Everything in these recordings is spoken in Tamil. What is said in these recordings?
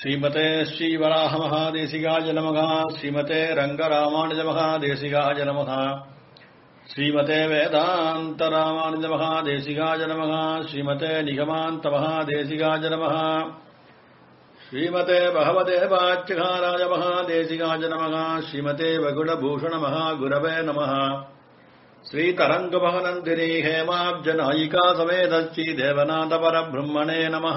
श्रीमते श्रीवराहमहादेशिकाय नमः श्रीमते रङ्गरामानुजमहादेशिकाय नमः श्रीमते वेदान्तरामानुजमहादेशिकाय नमः श्रीमते निगमान्तमहादेशिकाय नमः श्रीमते भगवते वाच्यकाराय महादेशिकाय नमः श्रीमते वगुणभूषणमहागुरवे नमः श्रीतरङ्गमहनन्दिनी हेमाब्जनायिका समेतश्री देवनाथपरब्रह्मणे नमः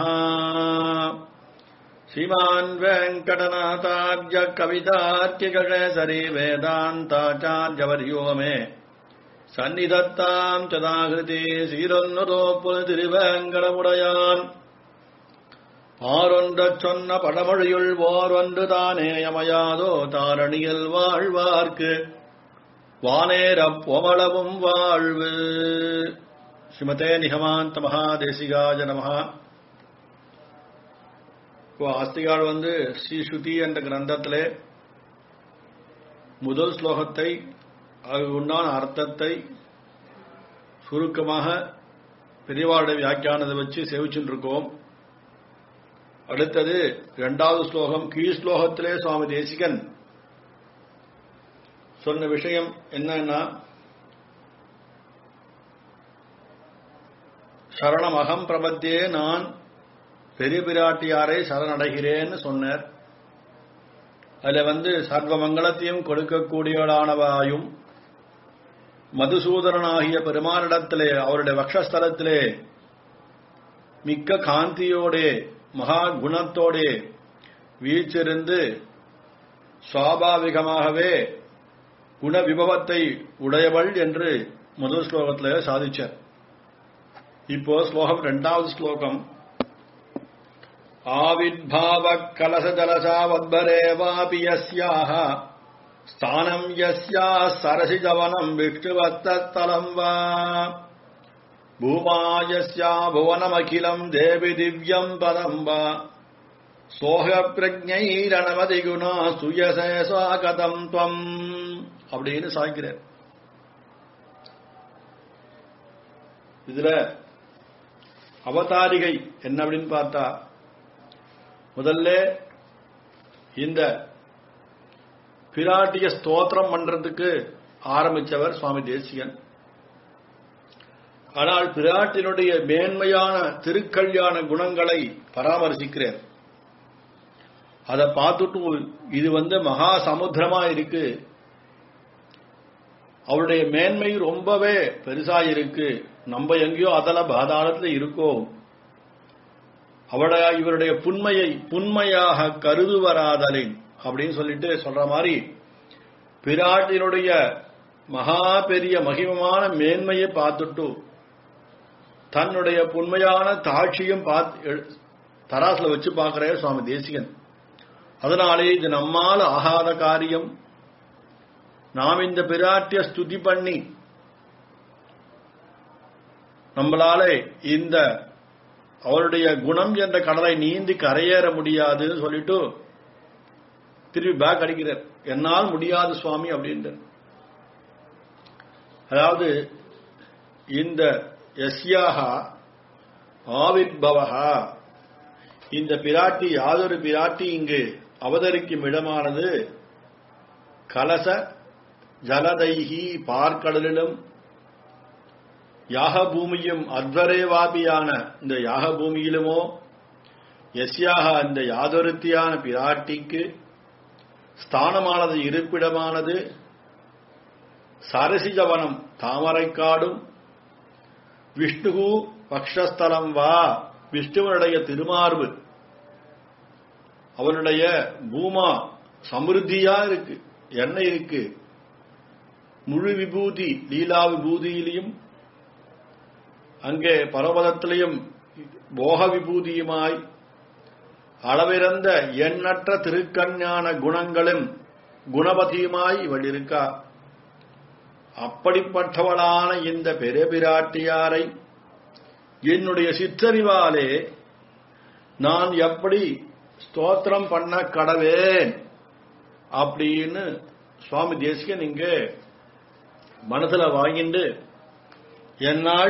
श्रीमान् वेङ्कटनाथार्य कवितार्किकशेसरी वेदान्ताचार्यवर्यो मे சந்நிதத்தாம் சதாகிருதி சீரொன்னுதோப்புல் திருவேங்கடமுடையான் பாரொன்றச் சொன்ன படமொழியுள் ஓரொன்று தானேயமையாதோ தாரணியில் வாழ்வார்க்கு வானேரப் பொமளவும் வாழ்வு ஸ்ரீமதே நிகமாந்த மகாதேசிகாஜ நமஹா இப்போ ஆஸ்திகால் வந்து ஸ்ரீ ஸ்ருதி என்ற கிரந்தத்திலே முதல் ஸ்லோகத்தை அது உண்டான அர்த்தத்தை சுருக்கமாக பெரியவாளுடைய வியாக்கியானத்தை வச்சு சேவிச்சுட்டு இருக்கோம் அடுத்தது இரண்டாவது ஸ்லோகம் கீழ் ஸ்லோகத்திலே சுவாமி தேசிகன் சொன்ன விஷயம் என்னன்னா சரணமகம் பிரபத்தியே நான் பெரிய பிராட்டியாரை சரணடைகிறேன்னு சொன்னார் அதுல வந்து சர்வ மங்களத்தையும் கொடுக்கக்கூடியவளானவாயும் மதுசூதரனாகிய பெருமானிடத்திலே அவருடைய வக்ஷஸ்தலத்திலே மிக்க காந்தியோடே மகா குணத்தோடே வீச்சிருந்து சுவாபாவிகமாகவே குண விபவத்தை உடையவள் என்று முதல் ஸ்லோகத்திலே சாதிச்சார் இப்போ ஸ்லோகம் இரண்டாவது ஸ்லோகம் ஆவிர்பாவ கலச ஜலசாவத்பரேவாபி யஸ்யாஹ ஸ்தானம் யஸ்யா சரசிஜவனம் விஷ்ணுவத்தலம் வா பூமாயஸ்யா புவனமகிலம் தேவி திவ்யம் பதம் வா சோக பிரஜைரணமதி குணா சுயசே சுவாகதம் துவம் அப்படின்னு சாய்க்கிறார் இதுல அவதாரிகை என்ன அப்படின்னு பார்த்தா முதல்ல இந்த பிராட்டிய ஸ்தோத்திரம் பண்றதுக்கு ஆரம்பிச்சவர் சுவாமி தேசிகன் ஆனால் பிராட்டினுடைய மேன்மையான திருக்கல்யாண குணங்களை பராமரிசிக்கிறார் அதை பார்த்துட்டு இது வந்து மகா சமுத்திரமா இருக்கு அவருடைய மேன்மை ரொம்பவே பெருசா இருக்கு நம்ம எங்கேயோ அதல பாதாளத்துல இருக்கோம் அவடைய இவருடைய புண்மையை புண்மையாக கருதுவராதலின் அப்படின்னு சொல்லிட்டு சொல்ற மாதிரி பிராட்டினுடைய மகா பெரிய மகிமமான மேன்மையை பார்த்துட்டு தன்னுடைய புண்மையான தாட்சியும் பார்த்து தராசுல வச்சு பார்க்கிற சுவாமி தேசிகன் அதனாலே இது நம்மால் ஆகாத காரியம் நாம் இந்த பிராட்டிய ஸ்துதி பண்ணி நம்மளாலே இந்த அவருடைய குணம் என்ற கடலை நீந்தி கரையேற முடியாதுன்னு சொல்லிட்டு திருப்பி பேக் அடிக்கிறார் என்னால் முடியாது சுவாமி அப்படின்றார் அதாவது இந்த எஸ்யாகா ஆவிர்பவகா இந்த பிராட்டி யாதொரு பிராட்டி இங்கு அவதரிக்கும் இடமானது கலச ஜலதைகி பார்க்கடலிலும் யாக பூமியும் அத்வரேவாபியான இந்த யாக பூமியிலுமோ எஸ்யாக இந்த யாதொருத்தியான பிராட்டிக்கு ஸ்தானமானது இருப்பிடமானது சரசிஜவனம் தாமரைக்காடும் விஷ்ணுகு பக்ஷஸ்தலம் வா விஷ்ணுவனுடைய திருமார்பு அவனுடைய பூமா சமிருத்தியா இருக்கு எண்ணெய் இருக்கு முழு விபூதி லீலா விபூதியிலையும் அங்கே பரவதத்திலையும் போக விபூதியுமாய் அளவிறந்த எண்ணற்ற திருக்கஞ்ஞான குணங்களும் குணபதியுமாய் இவள் இருக்கா அப்படிப்பட்டவளான இந்த பெருபிராட்டியாரை என்னுடைய சிற்றறிவாலே நான் எப்படி ஸ்தோத்திரம் பண்ண கடவேன் அப்படின்னு சுவாமி தேசிகன் இங்க மனசுல வாங்கிண்டு என்னால்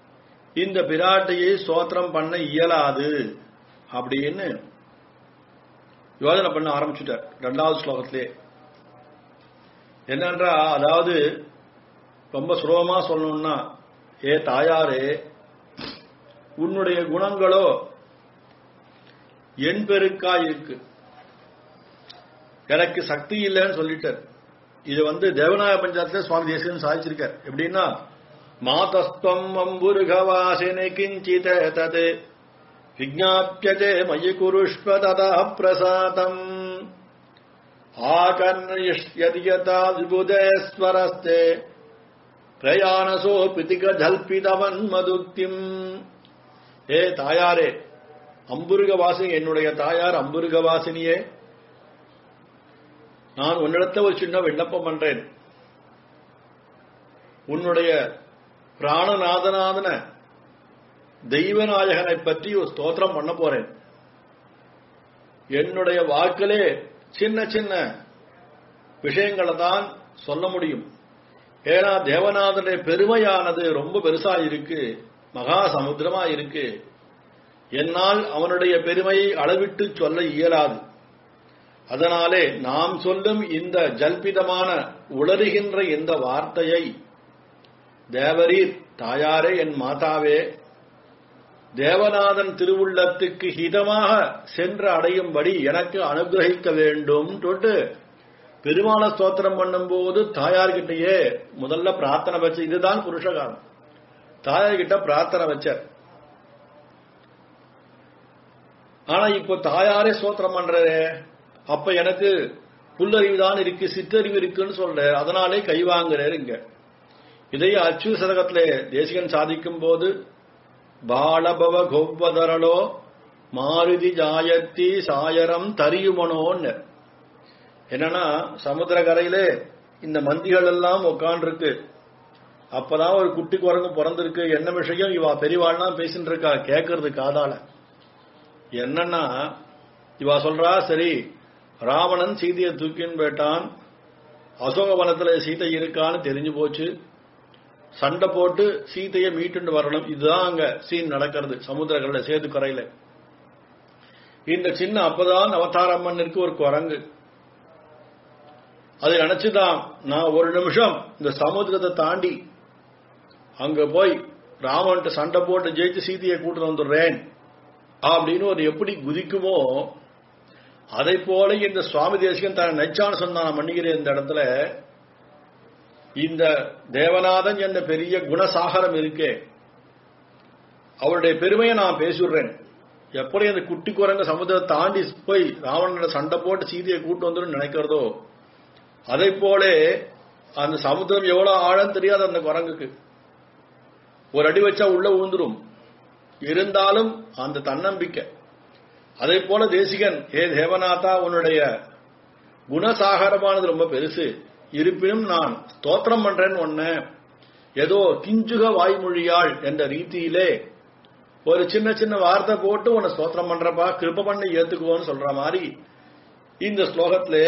இந்த பிராட்டியை ஸ்தோத்திரம் பண்ண இயலாது அப்படின்னு யோஜனை பண்ண ஆரம்பிச்சுட்டார் ரெண்டாவது ஸ்லோகத்திலே என்னன்றா அதாவது ரொம்ப சுலபமா சொல்லணும்னா ஏ தாயாரே உன்னுடைய குணங்களோ என் பெருக்கா இருக்கு எனக்கு சக்தி இல்லைன்னு சொல்லிட்டார் இது வந்து தேவநாய பஞ்சாயத்துல சுவாமி தேசிகன் சாதிச்சிருக்கார் எப்படின்னா மாதஸ்துவம் அம்புருகவாசினி கிஞ்சித தது விஜாபியதே மயி குருஷ்வ ததா பிரசாதம் ஆகர்ணயதா விபுதேஸ்வரஸ்தே பிரயாணசோ பிதிக ஜல்பிதவன் மதுக்திம் ஏ தாயாரே அம்புருகவாசினி என்னுடைய தாயார் அம்புருகவாசினியே நான் உன்னிடத்த ஒரு சின்ன விண்ணப்பம் பண்றேன் உன்னுடைய பிராணநாதநாதன தெய்வநாயகனை பற்றி ஒரு ஸ்தோத்திரம் பண்ண போறேன் என்னுடைய வாக்கிலே சின்ன சின்ன விஷயங்களை தான் சொல்ல முடியும் ஏன்னா தேவநாதனுடைய பெருமையானது ரொம்ப பெருசா இருக்கு மகா சமுத்திரமா இருக்கு என்னால் அவனுடைய பெருமையை அளவிட்டு சொல்ல இயலாது அதனாலே நாம் சொல்லும் இந்த ஜல்பிதமான உளறுகின்ற இந்த வார்த்தையை தேவரீர் தாயாரே என் மாதாவே தேவநாதன் திருவுள்ளத்துக்கு ஹிதமாக சென்று அடையும்படி எனக்கு அனுகிரகிக்க வேண்டும் தொட்டு பெருமான ஸ்தோத்திரம் பண்ணும்போது தாயார்கிட்டயே முதல்ல பிரார்த்தனை வச்ச இதுதான் புருஷகாரம் தாயார்கிட்ட பிரார்த்தனை வச்சார் ஆனா இப்போ தாயாரே ஸ்தோத்திரம் பண்றே அப்ப எனக்கு புல்லறிவு தான் இருக்கு சிற்றறிவு இருக்குன்னு சொல்ற அதனாலே கை வாங்குறாரு இங்க இதை அச்சு சதகத்திலே தேசிகன் சாதிக்கும் போது பாலபவ கொவ்வதரலோ மாருதி ஜாயத்தி சாயரம் தரியுமனோன்னு என்னன்னா சமுத்திர கரையிலே இந்த மந்திகள் எல்லாம் உட்காண்டிருக்கு அப்பதான் ஒரு குட்டி குரங்கு பிறந்திருக்கு என்ன விஷயம் இவா பெரியவாள்லாம் பேசிட்டு இருக்கா கேட்கறது காதால என்னன்னா இவா சொல்றா சரி ராவணன் சீதையை தூக்கின்னு போயிட்டான் அசோகவனத்துல சீதை இருக்கான்னு தெரிஞ்சு போச்சு சண்டை போட்டு சீதையை மீட்டுண்டு வரணும் இதுதான் அங்க சீன் நடக்கிறது சமுத்திரக்கரையில சேது கரையில இந்த சின்ன அப்பதான் அவதாரம்மனுக்கு ஒரு குரங்கு அதை நினைச்சுதான் நான் ஒரு நிமிஷம் இந்த சமுத்திரத்தை தாண்டி அங்க போய் ராமன்ட்டு சண்டை போட்டு ஜெயிச்சு சீதையை கூட்டு வந்துடுறேன் அப்படின்னு ஒரு எப்படி குதிக்குமோ அதை போல இந்த சுவாமி தேசிகன் தான் நச்சான சந்தானம் பண்ணிக்கிறேன் இந்த இடத்துல இந்த தேவநாதன் என்ற பெரிய குணசாகரம் இருக்கே அவருடைய பெருமையை நான் பேசிடுறேன் எப்படி அந்த குட்டி குரங்க சமுதிரத்தை தாண்டி போய் ராவணனோட சண்டை போட்டு சீதையை கூட்டு வந்துடும் நினைக்கிறதோ அதை போல அந்த சமுத்திரம் எவ்வளவு ஆழம் தெரியாது அந்த குரங்குக்கு ஒரு அடி வச்சா உள்ள விழுந்துரும் இருந்தாலும் அந்த தன்னம்பிக்கை அதே போல தேசிகன் ஏ தேவநாதா உன்னுடைய குணசாகரமானது ரொம்ப பெருசு இருப்பினும் நான் ஸ்தோத்திரம் பண்றேன்னு ஒண்ணு ஏதோ கிஞ்சுக வாய்மொழியாள் என்ற ரீதியிலே ஒரு சின்ன சின்ன வார்த்தை போட்டு உன்னை ஸ்தோத்திரம் பண்றப்பா கிருப்ப பண்ணி ஏத்துக்குவோன்னு சொல்ற மாதிரி இந்த ஸ்லோகத்திலே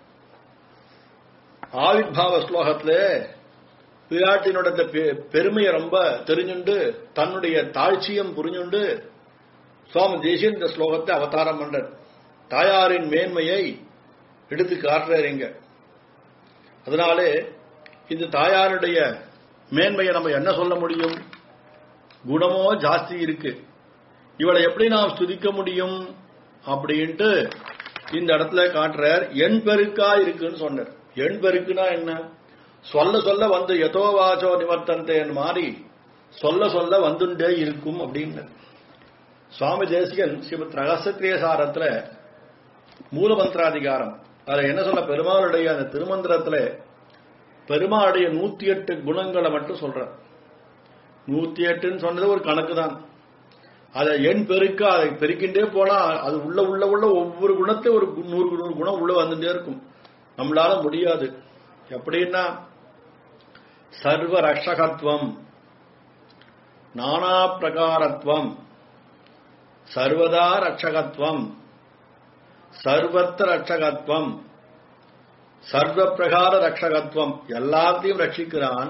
ஆவிர்பாவ ஸ்லோகத்துல பிராட்டினோட பெருமையை ரொம்ப தெரிஞ்சுண்டு தன்னுடைய தாழ்ச்சியம் புரிஞ்சுண்டு சுவாமி தேசியன் இந்த ஸ்லோகத்தை அவதாரம் பண்றார் தாயாரின் மேன்மையை எடுத்து காட்டுறாரு இங்க அதனாலே இந்த தாயாருடைய மேன்மையை நம்ம என்ன சொல்ல முடியும் குணமோ ஜாஸ்தி இருக்கு இவளை எப்படி நாம் ஸ்துதிக்க முடியும் அப்படின்ட்டு இந்த இடத்துல காட்டுறார் எண் பெருக்கா இருக்குன்னு சொன்னார் எண் பெருக்குனா என்ன சொல்ல சொல்ல வந்து எதோ வாச்சோ நிவர்த்தந்தேன் மாறி சொல்ல சொல்ல வந்துட்டே இருக்கும் அப்படின்னு சுவாமி தேசிகன் ஸ்ரீமத் ரகசியசாரத்துல மூலமந்திராதிகாரம் அதுல என்ன சொல்ல பெருமாளுடைய அந்த திருமந்திரத்துல பெருமாளுடைய நூத்தி எட்டு குணங்களை மட்டும் சொல்ற நூத்தி எட்டுன்னு சொன்னது ஒரு கணக்கு தான் அதை எண் பெருக்க அதை பெருக்கின்றே போனா அது உள்ள உள்ள உள்ள ஒவ்வொரு குணத்தையும் ஒரு நூறு நூறு குணம் உள்ள வந்துட்டே இருக்கும் நம்மளால முடியாது எப்படின்னா சர்வ ரக்ஷகத்துவம் நானா பிரகாரத்துவம் சர்வதா ரட்சகத்துவம் சர்வத்த ரட்சகத்துவம் சர்வ பிரகார ரட்சகத்துவம் எல்லாத்தையும் ரட்சிக்கிறான்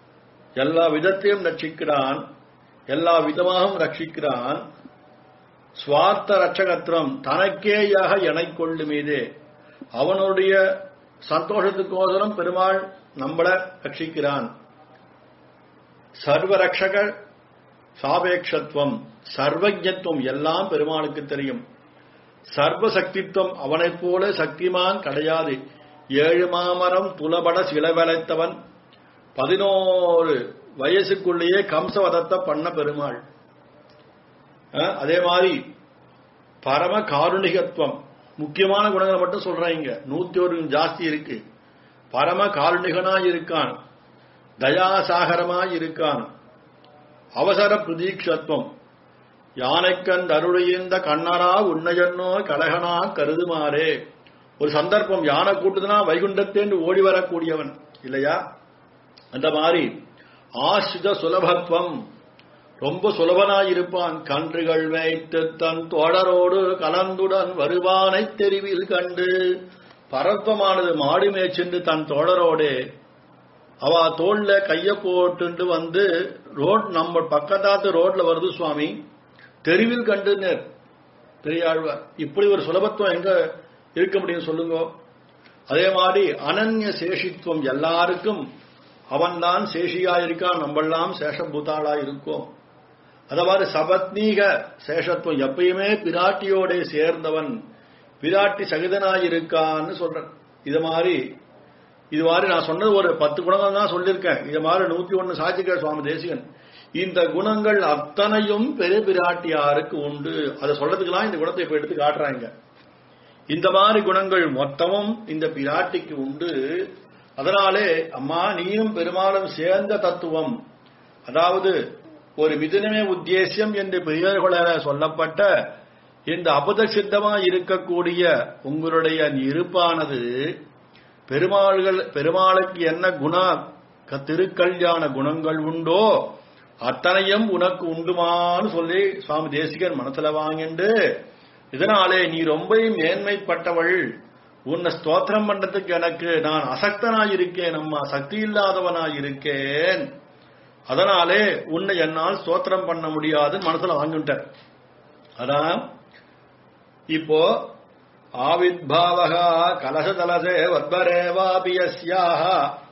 எல்லா விதத்தையும் ரட்சிக்கிறான் எல்லா விதமாகவும் ரட்சிக்கிறான் சுவார்த்த ரட்சகத்துவம் தனக்கேயாக எனை கொள்ளு மீதே அவனுடைய சந்தோஷத்துக்கோசரம் பெருமாள் நம்மள ரட்சிக்கிறான் சர்வரக்ஷக சாபேக்ஷத்துவம் சர்வஜத்துவம் எல்லாம் பெருமாளுக்கு தெரியும் சர்வசக்தித்துவம் அவனைப் போல சக்திமான் கிடையாது ஏழு மாமரம் துலபட சிலவளைத்தவன் பதினோரு வயசுக்குள்ளேயே கம்சவதத்தை பண்ண பெருமாள் அஹ், அதே மாதிரி பரம காருணிகத்துவம் முக்கியமான குணங்களை மட்டும் சொல்றேன் இங்க நூத்தி ஒரு ஜாஸ்தி இருக்கு பரம காருணிகனாய் இருக்கான் தயாசாகரமாய் இருக்கான் அவசர பிரதீட்சத்துவம் யானைக்கண் அருளையந்த கண்ணரா உன்னையன்னோ கலகனா கருதுமாறே ஒரு சந்தர்ப்பம் யானை கூட்டுதுன்னா வைகுண்டத்தேண்டு ஓடி வரக்கூடியவன் இல்லையா அந்த மாதிரி ஆசிரித சுலபத்துவம் ரொம்ப சுலபனாயிருப்பான் கன்றுகள் வைத்து தன் தோழரோடு கலந்துடன் வருவானை தெருவில் கண்டு பரத்வமானது மாடு மேய்ச்சென்று தன் தோழரோடு அவ தோல்ல கைய போட்டு வந்து ரோட் நம்ம பக்கத்தாத்து ரோட்ல வருது சுவாமி தெருவில் கண்டுனர் பெரியாழ்வார் இப்படி ஒரு சுலபத்துவம் எங்க இருக்க முடியும் சொல்லுங்க அதே மாதிரி அனன்ய சேஷித்துவம் எல்லாருக்கும் அவன்தான் சேஷியா இருக்கான் நம்மெல்லாம் சேஷபூதாளா இருக்கோம் அத மாதிரி சபத்னீக சேஷத்துவம் எப்பயுமே பிராட்டியோட சேர்ந்தவன் பிராட்டி சகிதனாயிருக்கான்னு சொல்றேன் இது மாதிரி இது மாதிரி நான் சொன்னது ஒரு பத்து குணங்கள் தான் சொல்லியிருக்கேன் இது மாதிரி நூத்தி ஒன்னு சாட்சிக்க சுவாமி தேசிகன் இந்த குணங்கள் அத்தனையும் பெரிய பிராட்டியாருக்கு உண்டு அதை சொல்றதுக்கெல்லாம் இந்த குணத்தை இப்ப எடுத்து காட்டுறாங்க இந்த மாதிரி குணங்கள் மொத்தமும் இந்த பிராட்டிக்கு உண்டு அதனாலே அம்மா நீயும் பெருமாளும் சேர்ந்த தத்துவம் அதாவது ஒரு மிதுனமே உத்தேசியம் என்று பெரியவர்களால சொல்லப்பட்ட இந்த அபத சித்தமா இருக்கக்கூடிய உங்களுடைய இருப்பானது பெருமாள்கள் பெருமாளுக்கு என்ன குண க- திருக்கல்யாண குணங்கள் உண்டோ அத்தனையும் உனக்கு உண்டுமான்னு சொல்லி சுவாமி தேசிகன் மனசுல வாங்கிண்டு இதனாலே நீ ரொம்ப மேன்மைப்பட்டவள் உன்னை ஸ்தோத்திரம் பண்றதுக்கு எனக்கு நான் அசக்தனாயிருக்கேன் அம்மா சக்தி இல்லாதவனாயிருக்கேன் அதனாலே உன்னை என்னால் ஸ்தோத்திரம் பண்ண முடியாதுன்னு மனசுல வாங்கிட்டார் அதான் இப்போ ஆவிர்பாவகா கலசதலசே வத்வரேவாபி யஸ்யாஹ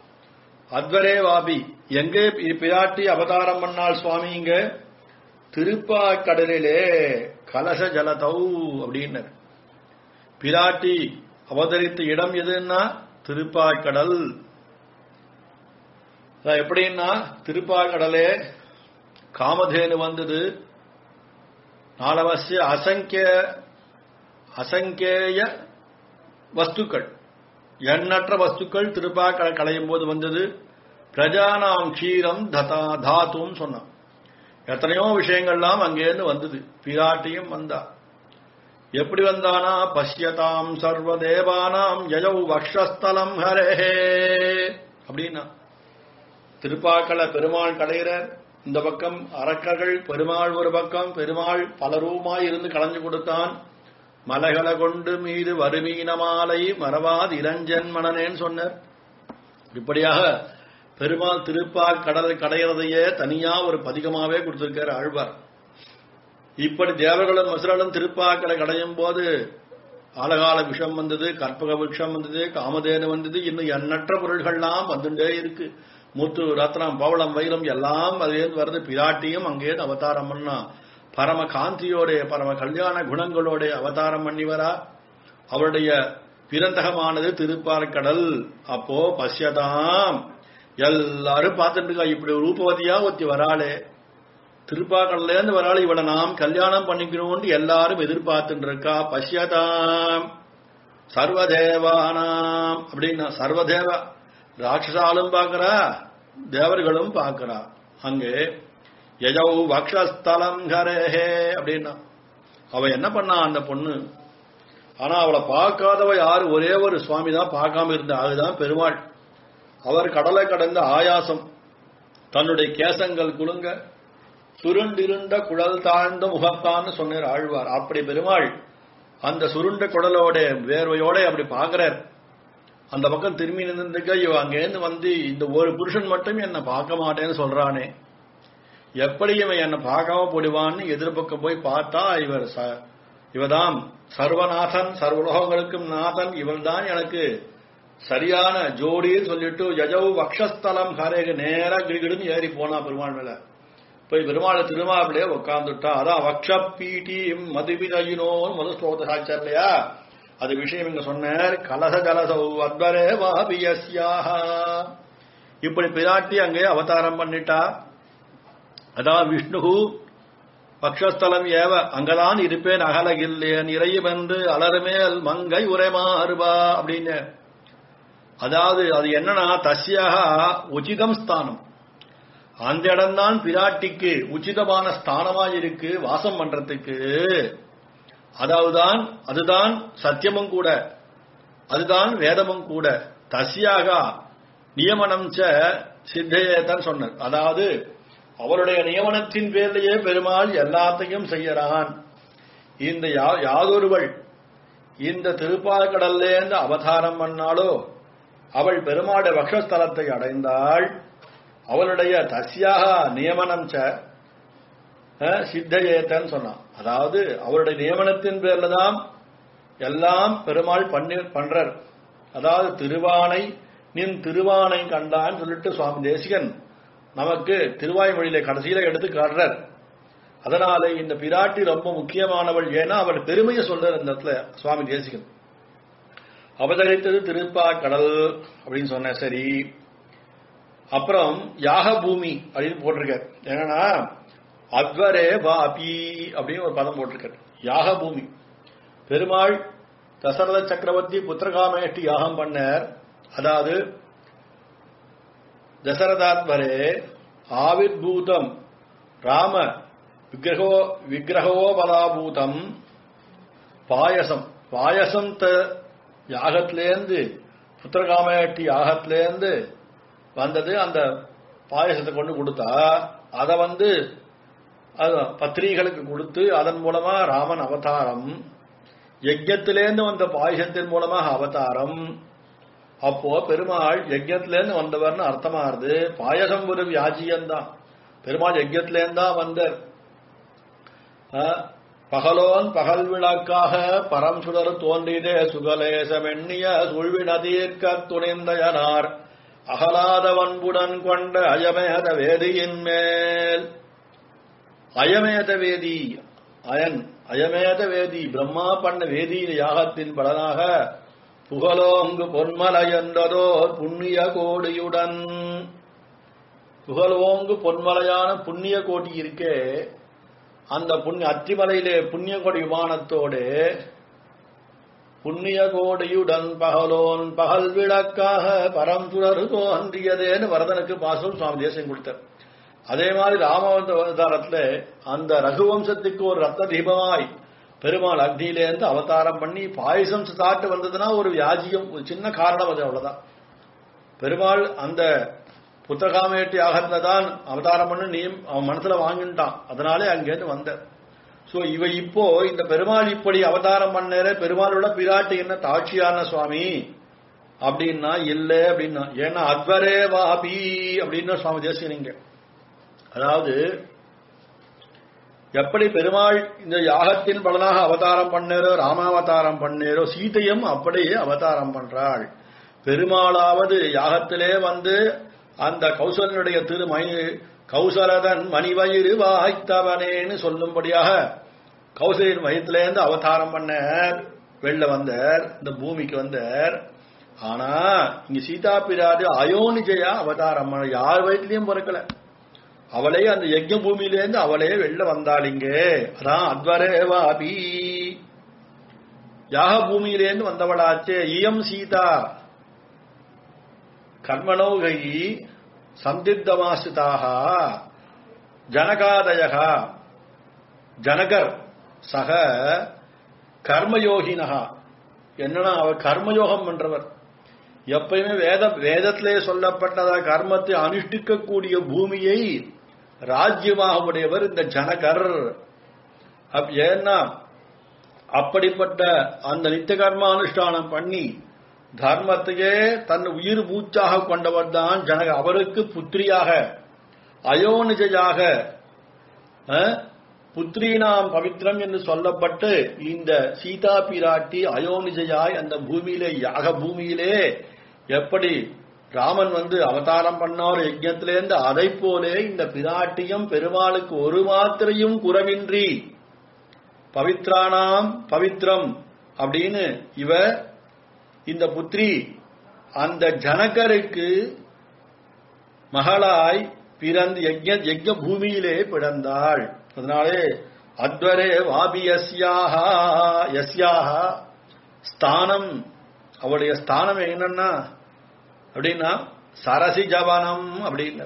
அத்வரேவாபி எங்கே இ- பிராட்டி அவதாரம் பண்ணாள் சுவாமி இங்க திருப்பாக்கடலிலே கலச ஜலதௌ அப்படின்னார் பிராட்டி அவதரித்த இடம் எதுன்னா திருப்பாக்கடல் அதான் எப்படின்னா திருப்பாக்கடலே காமதேனு வந்தது நாலவசிய அசங்கிய அசங்கேய வஸ்துக்கள் எண்ணற்ற வஸ்துக்கள் திருப்பாக்கடை களையும் போது வந்தது பிரஜானாம் க்ஷீரம் ததா தாத்தும் சொன்னான் எத்தனையோ விஷயங்கள்லாம் அங்கேருந்து வந்தது பிராட்டியும் வந்தா எப்படி வந்தானா பஷ்யதாம் சர்வதேவானாம் யயௌ வக்ஷஸ்தலம் ஹரேஹே அப்படின்னா திருப்பாக்கள பெருமாள் கடையிறர் இந்த பக்கம் அரக்கர்கள் பெருமாள் ஒரு பக்கம் பெருமாள் பல ரூமாய் இருந்து களைஞ்சு கொடுத்தான் மலைகளை கொண்டு மீது வருமீன மாலை மறவாது இளஞ்சன் மணனேன்னு சொன்னார் இப்படியாக பெருமாள் திருப்பால் கடலை கடையிறதையே தனியா ஒரு பதிகமாவே கொடுத்திருக்காரு ஆழ்வார் இப்படி தேவர்களும் மசுரலும் திருப்பாக்களை கடையும் போது ஆலகால விஷம் வந்தது கற்பக விஷம் வந்தது காமதேனு வந்தது இன்னும் எண்ணற்ற பொருள்கள்லாம் வந்துட்டே இருக்கு முத்து ரத்னம் பவளம் வைரம் எல்லாம் அதுலேருந்து வருது பிராட்டியும் அங்கேருந்து அவதாரம் பண்ணா பரம காந்தியோட பரம கல்யாண குணங்களோட அவதாரம் பண்ணி வரா அவருடைய பிறந்தகமானது திருப்பார்கடல் அப்போ பசியதாம் எல்லாரும் பார்த்துட்டு இருக்கா இப்படி ரூபவதியா ஒத்தி வராளே திருப்பாக்கடல இருந்து வராள் இவளை நாம் கல்யாணம் பண்ணிக்கணும்னு எல்லாரும் எதிர்பார்த்துட்டு இருக்கா பஷ்யதாம் சர்வதேவானாம் அப்படின்னா சர்வதேவ ராட்சசாலும் பார்க்கறா தேவர்களும் பார்க்கறா அங்கே யஜௌ வக்ஷஸ்தலம் ஹரேஹே அப்படின்னா அவ என்ன பண்ணா அந்த பொண்ணு ஆனா அவளை பார்க்காதவ யாரு ஒரே ஒரு சுவாமி தான் பார்க்காம இருந்தா அதுதான் பெருமாள் அவர் கடலை கடந்த ஆயாசம் தன்னுடைய கேசங்கள் குலுங்க சுருண்டிருண்ட குழல் தாழ்ந்த முகத்தான்னு சொன்னார் ஆழ்வார் அப்படி பெருமாள் அந்த சுருண்ட குடலோட வேர்வையோட அப்படி பார்க்கிறார் அந்த பக்கம் திரும்பி நின்றுக்க இவ அங்கேருந்து வந்து இந்த ஒரு புருஷன் மட்டும் என்ன பார்க்க மாட்டேன்னு சொல்றானே எப்படி இவன் என்னை பார்க்காம போடுவான்னு எதிர்பக்கம் போய் பார்த்தா இவர் ச- இவர்தான் சர்வநாதன் சர்வலோகங்களுக்கும் நாதன் இவள்தான் எனக்கு சரியான ஜோடின்னு சொல்லிட்டு யஜவு வக்ஷஸ்தலம் ஹரேக நேரா கிடுகிடுன்னு ஏறி போனா பெருமாள் மேல போய் பெருமாள் திருமாவிலே உட்கார்ந்துட்டா அதான் வக்ஷ பீட்டி மதுபிதையினோன்னு முதல் ஸ்லோகத்தை சாச்சார் இல்லையா அது விஷயம் இங்க சொன்னார் கலச ஜலசௌ அத்வரே வாபியஸ்யாக இப்படி பிராட்டி அங்கே அவதாரம் பண்ணிட்டா அதான் விஷ்ணு பக்ஷஸ்தலம் ஏவ அங்கதான் இருப்பேன் அகலகில்லேன் இறைவென்று அலறுமேல் மங்கை உரைமாறுபா அப்படின்னு அதாவது அது என்னன்னா தஸ்யாக உச்சிதம் ஸ்தானம் அந்த இடம்தான் பிராட்டிக்கு உச்சிதமான ஸ்தானமா இருக்கு வாசம் பண்றதுக்கு அதாவதுதான் அதுதான் சத்தியமும் கூட அதுதான் வேதமும் கூட தஸ்யாக நியமனம் ச சித்தையேதான் சொன்னார் அதாவது அவருடைய நியமனத்தின் பேர்லயே பெருமாள் எல்லாத்தையும் செய்யறான் இந்த யா- யாதொருவள் இந்த திருப்பாற்கடல்லேருந்து அவதாரம் பண்ணாலோ அவள் பெருமாளுடைய வக்ஷஸ்தலத்தை அடைந்தாள் அவளுடைய தஸ்யாக நியமனம் ச அஹ், சித்தையேத்தன்னு சொன்னான் அதாவது அவருடைய நியமனத்தின் பேர்ல தான் எல்லாம் பெருமாள் பண்ணி பண்றார் அதாவது திருவானை நின் திருவானை கண்டான்னு சொல்லிட்டு சுவாமி தேசிகன் நமக்கு திருவாய்மொழியில கடைசியில எடுத்து காட்டுறார் அதனால இந்த பிராட்டி ரொம்ப முக்கியமானவள் ஏன்னா அவள் பெருமையை சொல்றார் இந்த இடத்துல சுவாமி தேசிகன் அவதரித்தது திருப்பா கடல் அப்படின்னு சொன்ன சரி அப்புறம் யாக பூமி அப்படின்னு போட்டிருக்கார் என்னன்னா அத்வரே வாபி அப்படின்னு ஒரு பதம் போட்டிருக்கார் யாக பூமி பெருமாள் தசரத சக்கரவர்த்தி புத்திரகாமேஷ்டி யாகம் பண்ணார் அதாவது தசரதாத்வரே ஆவிர்பூதம் ராம விக்கிரகோ விக்கிரகோபலாபூதம் பாயசம் பாயசம் த யாகத்திலேருந்து புத்திரகாமேட்டி யாகத்திலேருந்து வந்தது அந்த பாயசத்தை கொண்டு கொடுத்தா அதை வந்து அது பத்திரிகைகளுக்கு கொடுத்து அதன் மூலமா ராமன் அவதாரம் யஜ்யத்திலேருந்து வந்த பாயசத்தின் மூலமாக அவதாரம் அப்போ பெருமாள் யஜ்யத்திலேருந்து வந்தவர்னு அர்த்தமாகுது பாயசம் ஒரு வியாஜியம்தான் பெருமாள் யஜ்யத்திலேருந்து தான் வந்தார் ஆ, பகலோன் பகல் விளக்காக பரம் சுடர் தோன்றிதே சுகலேசமெண்ணிய சுழ்வின தீர்க்க துணிந்தயனார் அகலாத வன்புடன் கொண்ட அயமேத வேதியின் மேல் அயமேத வேதி அயன் அயமேத வேதி பிரம்மா பண்ண வேதியின் யாகத்தின் பலனாக புகழோங்கு பொன்மலை என்றதோர் புண்ணிய கோடியுடன் புகழோங்கு பொன்மலையான புண்ணிய கோடி இருக்கே அந்த புண்ணிய அத்திமலையிலே புண்ணிய கோடி விமானத்தோடு புண்ணிய கோடியுடன் பகலோன் பகல் விளக்காக பரம்புரரு தோன்றியதேன்னு வரதனுக்கு பாசம் சுவாமி தேசம் கொடுத்தார் அதே மாதிரி ராமவந்த அவதாரத்துல அந்த ரகுவம்சத்துக்கு ஒரு ரத்த தீபமாய் பெருமாள் அக்னியிலேருந்து அவதாரம் பண்ணி பாயசம் சாட்டு வந்ததுன்னா ஒரு வியாஜியம் ஒரு சின்ன காரணம் அது அவ்வளவுதான் பெருமாள் அந்த புத்தகாமேட்டி ஆகத்துல தான் அவதாரம் பண்ணி நீ அவன் மனசுல வாங்கிட்டான் அதனாலே அங்கேருந்து வந்த சோ இவ இப்போ இந்த பெருமாள் இப்படி அவதாரம் பண்ணேற பெருமாளோட பிராட்டி என்ன தாட்சியான சுவாமி அப்படின்னா இல்ல அப்படின்னா ஏன்னா அத்வரே வாபி அப்படின்னு சுவாமி தேசியனிங்க அதாவது எப்படி பெருமாள் இந்த யாகத்தின் பலனாக அவதாரம் பண்ணேரோ ராமாவதாரம் பண்ணேரோ சீதையும் அப்படியே அவதாரம் பண்றாள் பெருமாளாவது யாகத்திலே வந்து அந்த கௌசலனுடைய திருமை கௌசலதன் மணிவயிறு வாய்த்தவனேன்னு சொல்லும்படியாக கௌசலின் வயிற்றிலேருந்து அவதாரம் பண்ணார் வெளில வந்தார் இந்த பூமிக்கு வந்தார் ஆனா இங்க சீதா பிராது அயோனிஜயா அவதாரம் பண்ண யார் வயிற்றுலயும் பிறக்கல அவளே அந்த யஜ்ய பூமியிலேருந்து அவளே வெளில வந்தாள் இங்கே அதான் அத்வரேவாபி யாக பூமியிலேருந்து வந்தவளாச்சே இயம் சீதா கர்மணோகை சந்தித்தமாசிதாக ஜனகாதய ஜனகர் சக கர்மயோகினகா என்னன்னா அவர் கர்மயோகம் பண்றவர் எப்பயுமே வேத வேதத்திலே சொல்லப்பட்டதா கர்மத்தை அனுஷ்டிக்கக்கூடிய பூமியை ராஜ்யமாக உடையவர் இந்த ஜனகர் அப் ஏன்னா அப்படிப்பட்ட அந்த நித்திய கர்மானுஷ்டானம் பண்ணி தர்மத்தையே தன் உயிர் மூச்சாக கொண்டவர் தான் ஜனக அவருக்கு புத்திரியாக அயோனிஜையாக அஹ், புத்ரீனாம் பவித்ரம் என்று சொல்லப்பட்டு இந்த சீதா பிராட்டி அயோனிஜயாய் அந்த பூமியிலே யாக பூமியிலே எப்படி ராமன் வந்து அவதாரம் பண்ணார் யஜ்ஞத்திலேருந்து அதை போலே இந்த பிராட்டியும் பெருமாளுக்கு ஒரு மாத்திரையும் குறவின்றி பவித்ரானாம் பவித்ரம் அப்படின்னு இவ இந்த புத்ரி அந்த ஜனகருக்கு மகளாய் பிறந்து யஜ்ஞ யஜ்ஞ பூமியிலே பிறந்தாள் அதனாலே அத்வரே வாபி யஸ்யாக யஸ்யாக ஸ்தானம் அவளுடைய ஸ்தானம் என்னன்னா அப்படின்னா சரசி ஜவனம் அப்படின்னு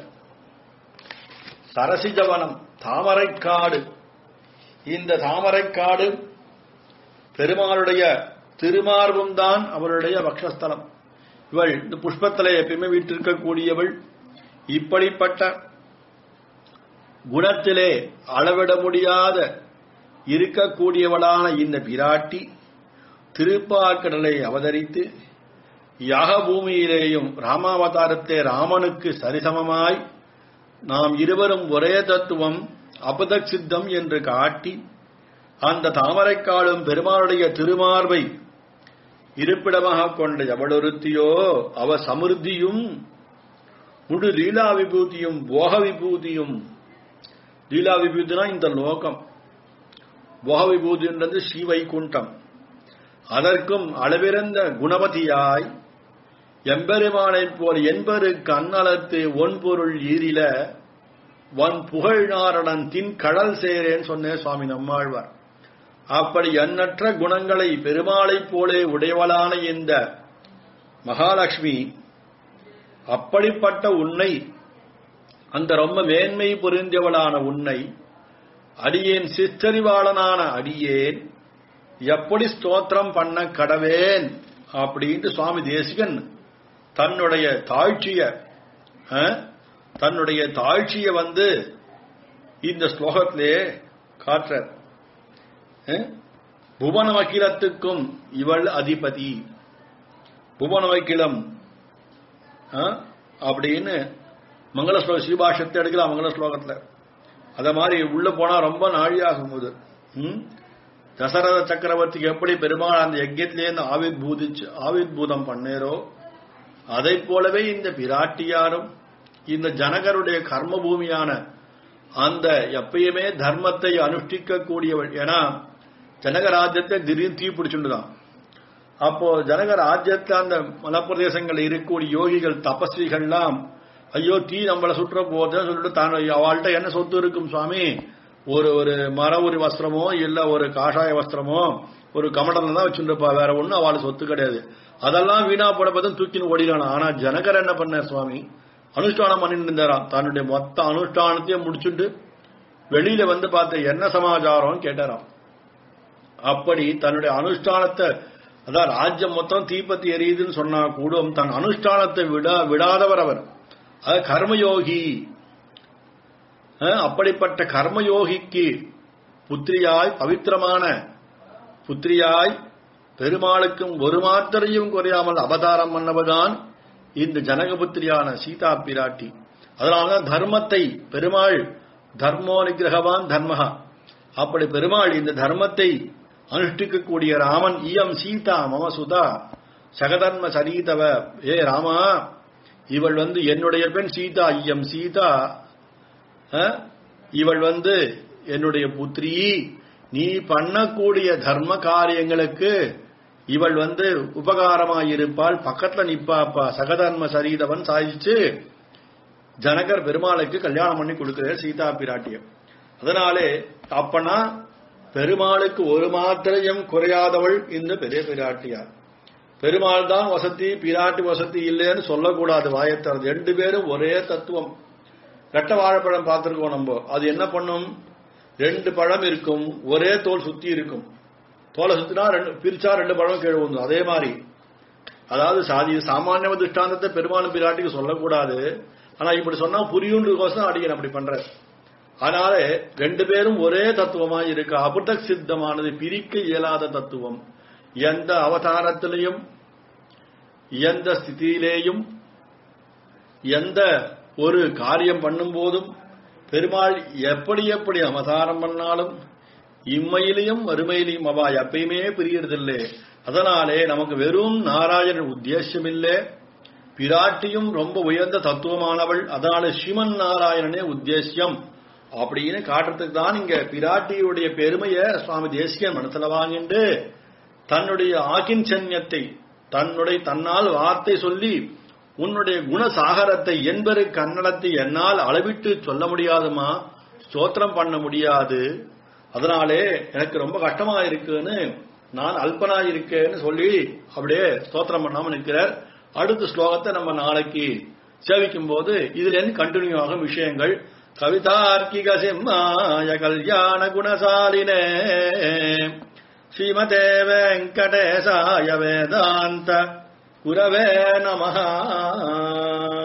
சரசி ஜவனம் தாமரைக்காடு இந்த தாமரைக்காடு பெருமாளுடைய திருமார்பும் தான் அவளுடைய வக்ஷஸ்தலம் இவள் இந்த புஷ்பத்திலே எப்பயுமே வீட்டிருக்கக்கூடியவள் இப்படிப்பட்ட குணத்திலே அளவிட முடியாத இருக்கக்கூடியவளான இந்த பிராட்டி திருப்பாக்கடலை அவதரித்து யாக பூமியிலேயும் ராமாவதாரத்தே ராமனுக்கு சரிசமமாய் நாம் இருவரும் ஒரே தத்துவம் அபதக் சித்தம் என்று காட்டி அந்த தாமரைக்காலும் பெருமாளுடைய திருமார்பை இருப்பிடமாக கொண்ட எவளொருத்தியோ அவ சமிருத்தியும் முழு லீலா விபூதியும் போக விபூதியும் லீலா விபூதினா இந்த லோகம் போக விபூதின்றது ஸ்ரீவைகுண்டம் அதற்கும் அளவிறந்த குணவதியாய் எம்பெருமானைப் போல் என்பரு கண்ணலத்து ஒன்பொருள் ஈரில வன் புகழ் நாரணன் தின் கடல் சேரேன்னு சொன்னே சுவாமி நம்மாழ்வார் அப்படி எண்ணற்ற குணங்களை பெருமாளைப் போலே உடையவளான இந்த மகாலட்சுமி அப்படிப்பட்ட உன்னை அந்த ரொம்ப மேன்மை பொருந்தியவளான உன்னை அடியேன் சித்தறிவாளனான அடியேன் எப்படி ஸ்தோத்திரம் பண்ண கடவேன் அப்படின்ட்டு சுவாமி தேசிகன் தன்னுடைய தாழ்ச்சிய அஹ், தன்னுடைய தாழ்ச்சிய வந்து இந்த ஸ்லோகத்திலே காட்டுறார் அஹ், புவன வக்கிலத்துக்கும் இவள் அதிபதி புவன வக்கிலம் அஹ், அப்படின்னு மங்கள ஸ்லோக ஸ்ரீபாஷத்தை எடுக்கலாம் மங்கள ஸ்லோகத்துல அத மாதிரி உள்ள போனா ரொம்ப நாழியாகும் போது ம்? தசரத சக்கரவர்த்திக்கு எப்படி பெருமாள் அந்த யஜ்யத்திலேருந்து ஆவித் பூதிச்சு ஆவித் பூதம் பண்ணேரோ அதை போலவே இந்த பிராட்டியாரும் இந்த ஜனகருடைய கர்ம பூமியான அந்த எப்பயுமே தர்மத்தை அனுஷ்டிக்க கூடியவள் ஏன்னா ஜனக ராஜ்யத்தை திடீர்னு தீ பிடிச்சுட்டுதான் அப்போ ஜனக ராஜ்யத்துல அந்த மலப்பிரதேசங்கள் இருக்கக்கூடிய யோகிகள் தபஸ்விகள்லாம் ஐயோ தீ நம்மளை சுற்ற போதுன்னு சொல்லிட்டு தான் அவள்கிட்ட என்ன சொத்து இருக்கும் சுவாமி ஒரு ஒரு மர ஒரு வஸ்திரமோ இல்ல ஒரு காஷாய வஸ்திரமோ ஒரு கமண்டலம் தான் வச்சுருப்பா வேற ஒண்ணும் அவளுக்கு சொத்து கிடையாது அதெல்லாம் வீணா போட பார்த்து தூக்கின்னு ஓடிடானா ஆனா ஜனகர் என்ன பண்ணார் சுவாமி அனுஷ்டானம் பண்ணிட்டு இருந்தாராம் தன்னுடைய மொத்த அனுஷ்டானத்தையும் முடிச்சுட்டு வெளியில வந்து பார்த்த என்ன சமாச்சாரம் கேட்டாராம் அப்படி தன்னுடைய அனுஷ்டானத்தை அதான் ராஜ்யம் மொத்தம் தீப்பத்தி எரியுதுன்னு சொன்னா கூட தன் அனுஷ்டானத்தை விடா விடாதவர் அவர் அது கர்மயோகி அஹ், அப்படிப்பட்ட கர்மயோகிக்கு புத்திரியாய் பவித்திரமான புத்திரியாய் பெருமாளுக்கும் ஒரு மாத்திரையும் குறையாமல் அவதாரம் பண்ணவதான் இந்த ஜனகபுத்திரியான சீதா பிராட்டி அதனாலதான் தர்மத்தை பெருமாள் தர்மோ நிகிரகவான் தர்மஹா அப்படி பெருமாள் இந்த தர்மத்தை அனுஷ்டிக்கக்கூடிய ராமன் இயம் சீதா மம சுதா சகதர்ம சரீதவ ஏ ராமா இவள் வந்து என்னுடைய பெண் சீதா இயம் சீதா அஹ், இவள் வந்து என்னுடைய புத்திரி நீ பண்ணக்கூடிய தர்ம காரியங்களுக்கு இவள் வந்து உபகாரமாயிருப்பாள் பக்கத்துல நிப்பாப்பா சகதர்ம சரீதவன் சாதிச்சு ஜனகர் பெருமாளுக்கு கல்யாணம் பண்ணி கொடுக்கிறார் சீதா பிராட்டியம் அதனாலே அப்பனா பெருமாளுக்கு ஒரு மாத்திரையும் குறையாதவள் இந்த பெரிய பிராட்டியார் பெருமாள் தான் வசதி பிராட்டி வசதி இல்லைன்னு சொல்லக்கூடாது வாயத்தர் ரெண்டு பேரும் ஒரே தத்துவம் ரெட்ட வாழைப்பழம் பார்த்திருக்கோம் நம்ம அது என்ன பண்ணும் ரெண்டு பழம் இருக்கும் ஒரே தோல் சுத்தி இருக்கும் தோலை சுத்தினா ரெண்டு பிரிச்சா ரெண்டு பழம் கீழே விழுந்துரும் அதே மாதிரி அதாவது சாதி சாமானிய திருஷ்டாந்தத்தை பெருமாளும் பிராட்டிக்கு சொல்லக்கூடாது ஆனா இப்படி சொன்னா புரியுன்றதுக்கோசம் அடிக்கன் அப்படி பண்ற அதனால ரெண்டு பேரும் ஒரே தத்துவமாய் இருக்கு அபுதக் சித்தமானது பிரிக்க இயலாத தத்துவம் எந்த அவதாரத்திலையும் எந்த ஸ்திதியிலேயும் எந்த ஒரு காரியம் பண்ணும் போதும் பெருமாள் எப்படி எப்படி அவதாரம் பண்ணாலும் இம்மையிலையும் மறுமையிலையும் அவ எப்பயுமே பிரியறதில்லை அதனாலே நமக்கு வெறும் நாராயணன் உத்தேசம் இல்லை பிராட்டியும் ரொம்ப உயர்ந்த தத்துவமானவள் அதனால ஸ்ரீமன் நாராயணனே உத்தேசியம் அப்படின்னு காட்டுறதுக்கு தான் இங்க பிராட்டியுடைய பெருமையை சுவாமி தேசிகன் மனசுல வாங்கிண்டு தன்னுடைய ஆகிஞ்சன்யத்தை தன்னுடைய தன்னால் வார்த்தை சொல்லி உன்னுடைய குணசாகரத்தை என்பரு கன்னடத்தை என்னால் அளவிட்டு சொல்ல முடியாதுமா ஸ்தோத்திரம் பண்ண முடியாது அதனாலே எனக்கு ரொம்ப கஷ்டமா இருக்குன்னு நான் அல்பனா இருக்கேன்னு சொல்லி அப்படியே ஸ்தோத்திரம் பண்ணாம நிற்கிறார் அடுத்த ஸ்லோகத்தை நம்ம நாளைக்கு சேவிக்கும் போது இதுல இருந்து கண்டினியூ ஆகும் விஷயங்கள் கவிதார்க்கிக சிம்மாய கல்யாண குணசாலினே ஸ்ரீமதே வெங்கடேசாய வேதாந்த குரவே நமஹா